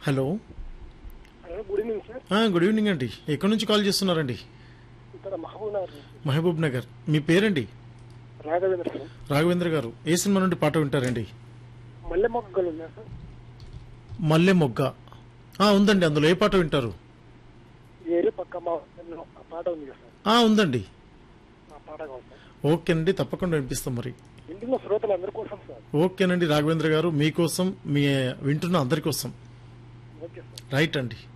hello hello good evening sir ఆ, good evening అండి ఎక్కడి నుంచి కాల్ చేస్తున్నారండి ఇక్కడ మహబూబ్ నగర్ నుంచి మహబూబ్ నగర్ మీ పేరండి రాఘవేంద్ర సార్ రాఘవేంద్ర గారు ఏ సినిమా నుండి పాట వింటారండి మల్లె మొక్కలు ఉన్నాయి సార్ మల్లె మొగ్గ ఆ, ఉందండి అందులో ఏ పాట వింటారు ఏరి పక్క మా ఊరిలో ఆ పాట ఉంది కదా సార్ ఆ, ఉందండి ఆ పాట కావాలి సార్ ఓకేనండి తప్పకుండా వినిపిస్తాం మరి ఇంటిలో శ్రోతలు అందరి కోసం సార్ ఓకేనండి రాఘవేంద్ర గారు మీకోసం మీ వింటున్న అందరి కోసం ఓకే సార్ రైట్ అండి